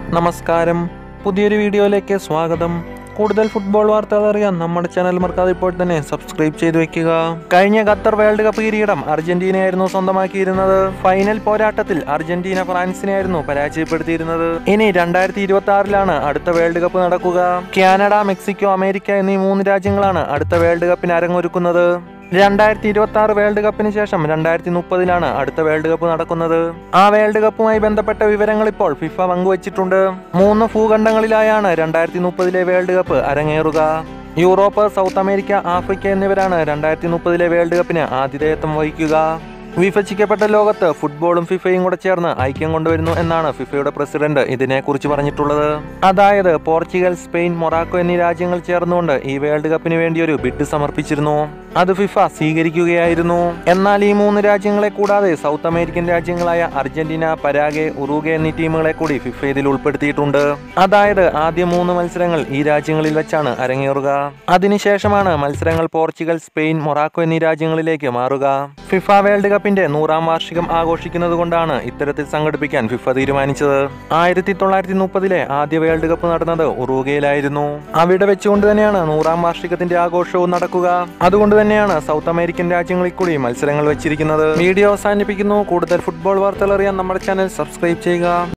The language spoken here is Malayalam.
നമസ്കാരം പുതിയൊരു വീഡിയോയിലേക്ക് സ്വാഗതം കൂടുതൽ ഫുട്ബോൾ വാർത്തകൾ അറിയാൻ നമ്മുടെ ചാനൽ മറക്കാതെ ഇപ്പോൾ തന്നെ സബ്സ്ക്രൈബ് ചെയ്തു വെക്കുക കഴിഞ്ഞ ഖത്തർ വേൾഡ് കപ്പ് കിരീടം അർജന്റീനയായിരുന്നു സ്വന്തമാക്കിയിരുന്നത് ഫൈനൽ പോരാട്ടത്തിൽ അർജന്റീന ഫ്രാൻസിനെയായിരുന്നു പരാജയപ്പെടുത്തിയിരുന്നത് ഇനി രണ്ടായിരത്തി ഇരുപത്തി ആറിലാണ് അടുത്ത വേൾഡ് കപ്പ് നടക്കുക കാനഡ മെക്സിക്കോ അമേരിക്ക എന്നീ മൂന്ന് രാജ്യങ്ങളാണ് അടുത്ത വേൾഡ് കപ്പിന് അരങ്ങൊരുക്കുന്നത് രണ്ടായിരത്തി ഇരുപത്തി ആറ് വേൾഡ് കപ്പിന് ശേഷം രണ്ടായിരത്തി മുപ്പതിലാണ് അടുത്ത വേൾഡ് കപ്പ് നടക്കുന്നത് ആ വേൾഡ് കപ്പുമായി ബന്ധപ്പെട്ട വിവരങ്ങൾ ഇപ്പോൾ ഫിഫ പങ്കുവച്ചിട്ടുണ്ട് മൂന്ന് ഭൂഖണ്ഡങ്ങളിലായാണ് രണ്ടായിരത്തി മുപ്പതിലെ വേൾഡ് കപ്പ് അരങ്ങേറുക യൂറോപ്പ് സൗത്ത് അമേരിക്ക ആഫ്രിക്ക എന്നിവരാണ് രണ്ടായിരത്തി മുപ്പതിലെ വേൾഡ് കപ്പിന് ആതിഥേയത്വം വഹിക്കുക വിഭജിക്കപ്പെട്ട ലോകത്ത് ഫുട്ബോളും ഫിഫയും കൂടെ ചേർന്ന് ഐക്യം കൊണ്ടുവരുന്നു എന്നാണ് ഫിഫയുടെ പ്രസിഡന്റ് ഇതിനെക്കുറിച്ച് പറഞ്ഞിട്ടുള്ളത് അതായത് പോർച്ചുഗൽ സ്പെയിൻ മൊറാക്കോ എന്നീ രാജ്യങ്ങൾ ചേർന്നുകൊണ്ട് ഈ വേൾഡ് കപ്പിന് വേണ്ടി ഒരു ബിഡ് സമർപ്പിച്ചിരുന്നു അത് ഫിഫ സ്വീകരിക്കുകയായിരുന്നു എന്നാൽ ഈ മൂന്ന് രാജ്യങ്ങളെ കൂടാതെ സൗത്ത് അമേരിക്കൻ രാജ്യങ്ങളായ അർജന്റീന പരാഗെ ഉറുഗെ എന്നീ ടീമുകളെ കൂടി ഫിഫ ഇതിൽ ഉൾപ്പെടുത്തിയിട്ടുണ്ട് അതായത് ആദ്യ മൂന്ന് മത്സരങ്ങൾ ഈ രാജ്യങ്ങളിൽ വെച്ചാണ് അരങ്ങേറുക അതിനുശേഷമാണ് മത്സരങ്ങൾ പോർച്ചുഗൽ സ്പെയിൻ മൊറാക്കോ എന്നീ രാജ്യങ്ങളിലേക്ക് മാറുക ഫിഫ വേൾഡ് കപ്പിന്റെ നൂറാം വാർഷികം ആഘോഷിക്കുന്നത് കൊണ്ടാണ് ഇത്തരത്തിൽ സംഘടിപ്പിക്കാൻ ഫിഫ തീരുമാനിച്ചത് ആയിരത്തി തൊള്ളായിരത്തി മുപ്പതിലെ ആദ്യ വേൾഡ് കപ്പ് നടന്നത് ഉറുഗയിലായിരുന്നു അവിടെ വെച്ചുകൊണ്ട് തന്നെയാണ് നൂറാം വാർഷികത്തിന്റെ ആഘോഷവും നടക്കുക അതുകൊണ്ട് തന്നെയാണ് സൗത്ത് അമേരിക്കൻ രാജ്യങ്ങളിൽ കൂടി മത്സരങ്ങൾ വെച്ചിരിക്കുന്നത് വീഡിയോ അവസാനിപ്പിക്കുന്നു കൂടുതൽ ഫുട്ബോൾ വാർത്തകൾ അറിയാൻ നമ്മുടെ ചാനൽ സബ്സ്ക്രൈബ് ചെയ്യുക